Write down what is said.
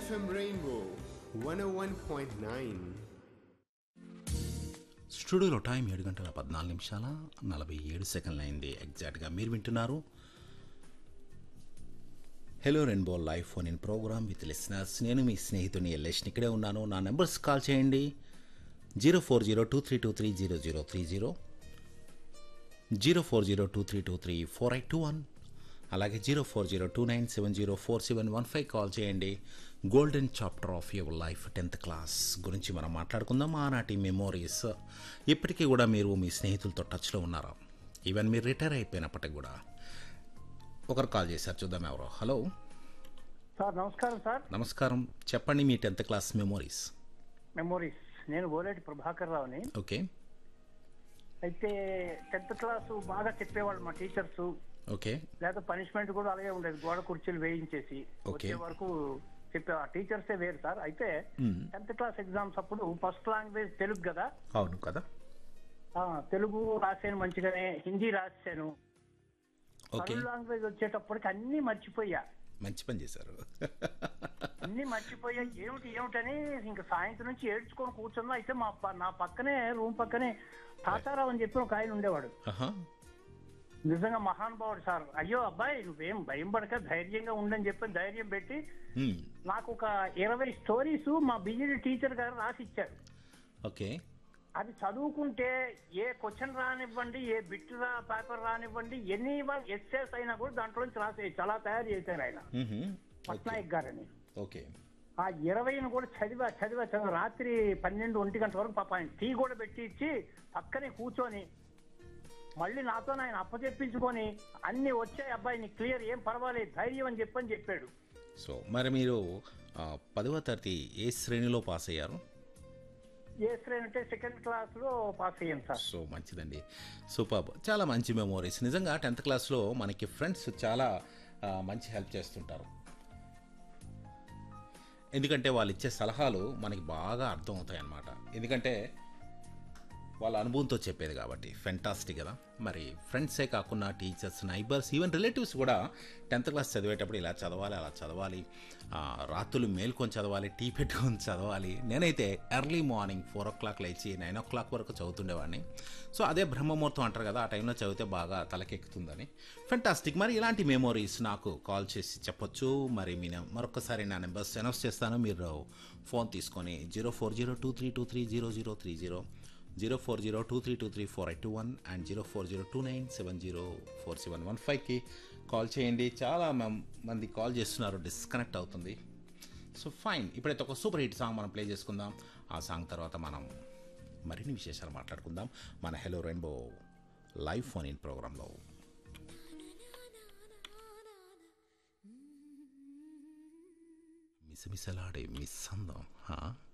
FM Rainbow 101.9. స్టూడియోలో time ఏడు గంటల పద్నాలుగు నిమిషాల నలభై ఏడు సెకండ్లు అయింది ఎగ్జాక్ట్గా మీరు వింటున్నారు hello rainbow live phone in programme with listeners నేను మీ స్నేహితుని ఎల్లేష్ని ఇక్కడే ఉన్నాను నా నెంబర్స్ కాల్ చేయండి zero four zero two three two three zero zero three zero zero four zero two three two three four eight two one అలాగే zero four zero two nine seven zero four seven one five call చేయండి golden chapter of your life tenth class గురించి మనం మాట్లాడుకుందాం ఆనాటి memories ఇప్పటికీ కూడా మీరు మీ స్నేహితులతో టచ్లో ఉన్నారా ఈవెన్ మీరు రిటైర్ అయిపోయినప్పటికి కూడా ఒకరు కాల్ చేశారు చూద్దాం ఎవరో హలో సార్ నమస్కారం సార్ నమస్కారం చెప్పండి మీ టెన్త్ క్లాస్ మెమోరీస్ మెమోరీస్ నేను గోలేటి ప్రభాకర్ రావుని ఓకే అయితే టెన్త్ క్లాస్ బాగా చెప్పేవాళ్ళు మా టీచర్స్ ఓకే లేదా పనిష్మెంట్ కూడా అలాగే ఉండేది గోడ కుర్చీలు వేయించేసి Okay. వచ్చే వరకు చెప్పే ఆ టీచర్సే వేరు సార్ అయితే టెన్త్ క్లాస్ ఎగ్జామ్స్ అప్పుడు ఫస్ట్ లాంగ్వేజ్ తెలుగు కదా అవును కదా ఆ, తెలుగు రాసాను మంచిగానే హిందీ రాశాను ఓకే తమిళ లాంగ్వేజ్ వచ్చేటప్పటికి అన్ని మర్చిపోయా మంచి పని చేశారు అన్ని మర్చిపోయా ఏమిటి ఏమిటని ఇంకా సాయంత్రం నుంచి ఏడ్చుకొని కూర్చున్నా అయితే మా ప- నా పక్కనే రూమ్ పక్కనే తాతారావు అని చెప్పి ఒక ఆయన ఉండేవాడు ఆహా నిజంగా మహానుభావుడు సార్ అయ్యో అబ్బాయి నువ్వేం భయం పడక ధైర్యంగా ఉండని చెప్పి ధైర్యం పెట్టి హ్మ్. నాకు ఒక ఇరవై స్టోరీస్ మా బిజెడి టీచర్ గారు రాసి ఇచ్చారు ఓకే అది చదువుకుంటే ఏ క్వశ్చన్ రానివ్వండి ఏ బిట్ రా పేపర్ రానివ్వండి ఎన్ని ఎస్ఎస్ అయినా కూడా దాంట్లో నుంచి రాసేయచ్చు అలా తయారు చేశారు ఆయన మ్హూ. ఓకే పట్నాయక్ గారని ఓకే ఆ ఇరవైని కూడా చదివా చదివా చదివా రాత్రి పన్నెండు ఒంటి గంట వరకు పాప ఆయన టీ కూడా పెట్టి ఇచ్చి పక్కనే కూర్చొని మళ్ళీ నాతో ఆయన అప్పచెప్పించుకొని అన్ని వచ్చాయి అబ్బాయి నీకు క్లియర్ ఏం పర్వాలేదు ధైర్యం అని చెప్పని చెప్పాడు సో మరి మీరు ఆ, పదవ తరగతి ఏ శ్రేణిలో పాస్ అయ్యారు ఏ శ్రేణి అంటే సెకండ్ క్లాస్ లో పాస్ అయ్యాను సార్ సో మంచిదండి సూపర్ చాలా మంచి మెమోరీస్ నిజంగా టెన్త్ క్లాస్లో మనకి ఫ్రెండ్స్ చాలా ఆ, మంచి హెల్ప్ చేస్తుంటారు ఎందుకంటే వాళ్ళు ఇచ్చే సలహాలు మనకి బాగా అర్థం అవుతాయి అన్నమాట ఎందుకంటే వాళ్ళ అనుభవంతో చెప్పేది కాబట్టి ఫెంటాస్టిక్ కదా మరి ఫ్రెండ్సే కాకుండా టీచర్స్ నైబర్స్ ఈవెన్ రిలేటివ్స్ కూడా టెన్త్ క్లాస్ చదివేటప్పుడు ఇలా చదవాలి అలా చదవాలి ఆ, రాత్రులు మేల్కొని చదవాలి టీ పెట్టుకొని చదవాలి నేనైతే early morning four o'clock లేచి నైన్ ఓ క్లాక్ వరకు చదువుతుండేవాడిని సో అదే బ్రహ్మముహూర్తం అంటారు కదా ఆ టైంలో చదివితే బాగా తలకెక్కుతుందని ఫెంటాస్టిక్ మరి ఇలాంటి మెమోరీస్ నాకు కాల్ చేసి చెప్పొచ్చు మరి మీ నెం- మరొకసారి నా నెంబర్స్ అనౌన్స్ చేస్తాను మీరు ఫోన్ తీసుకొని zero four zero two three two three zero zero three zero zero four zero two three two three four eight two one and zero four zero two nine seven zero four seven one ఫైవ్కి call చేయండి చాలా మం- మంది call చేస్తున్నారు disconnect అవుతుంది so fine ఇప్పుడైతే ఒక super hit song మనం ప్లే చేసుకుందాం ఆ సాంగ్ తర్వాత మనం మరిన్ని విశేషాలు మాట్లాడుకుందాం మన hello rainbow live phone in ప్రోగ్రాంలో మిసమిసలాడే మిస్ అందం హా?